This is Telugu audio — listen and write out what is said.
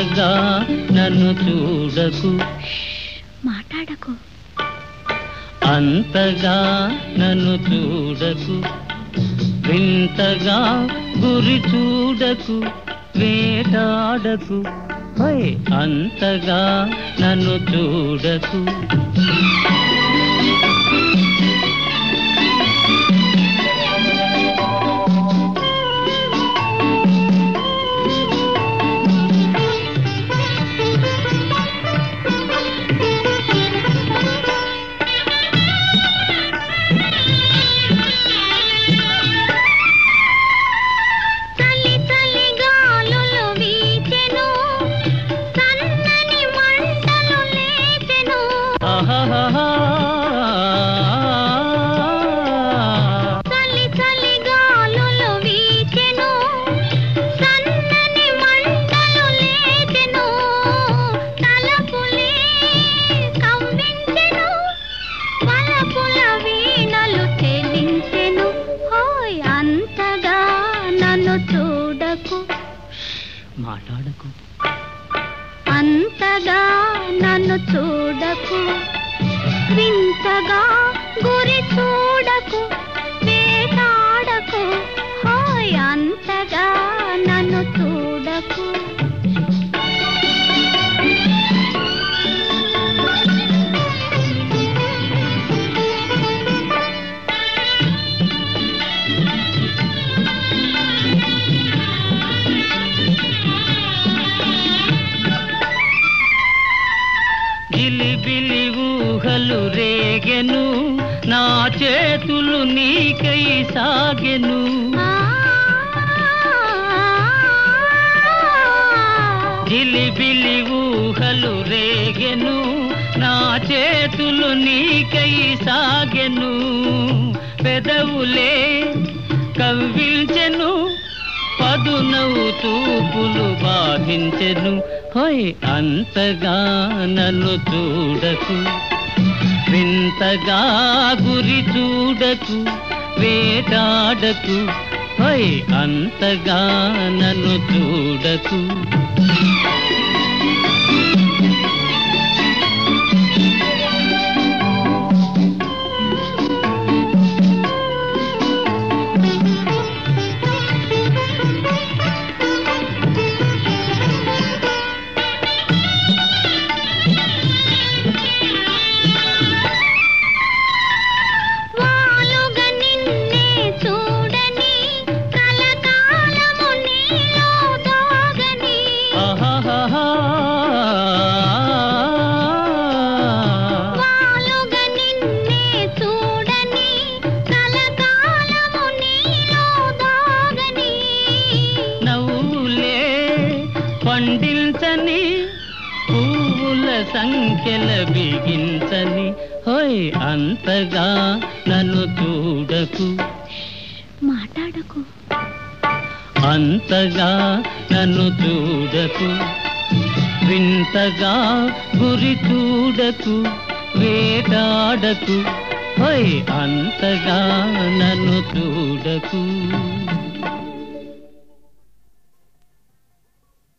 అంతగా నన్ను చూడకు మాట్లాడకు అంతగా నన్ను చూడకు వింతగా గురి చూడకు వేటాడకు హోయ్ అంతగా నన్ను చూడకు చలి చలి గాలులు వీచెను సన్నని మంటలు లేచెను ఆహాహాహా. చలి చలి గాలులు వీచెను సన్నని మంటలు లేచెను తలపులే కవ్వించెను వలపుల వీణలు చెలించెను హోయ్ అంతగా నన్ను చూడకు మాట్లాడకు అంతగా నన్ను చూడకు వింతగా గురి చూడకు వేటాడకు హాయ్ అంతగా నన్ను చూడకు గిలిబిలి ఊహలు రేగెను నా చేతులు నీకై సాగెను ఆ, జిలిబిలి ఊహలు రేగెను నా చేతులు నీకై సాగెను పెదవులే కవ్విల్చెను పదునవు తూపులు బాధించెను హోయ్ అంతగా నన్ను చూడకు వింతగా గురి చూడకు వేటాడకు హోయ్ అంతగా నన్ను చూడకు వాలుగా నిన్నే చూడని కలకాలము నీలో దాగని ఆహాహాహా. వాలుగా నిన్నే చూడని కలకాలము నీలో దాగని నవ్వులే పండించని పువ్వుల సంఖ్యల బిగించని హోయ్ అంతగా నన్ను చూడకు మాట్లాడకు అంతగా నన్ను చూడకు వింతగా గురి చూడకు వేటాడకు హోయ్ అంతగా నన్ను చూడకు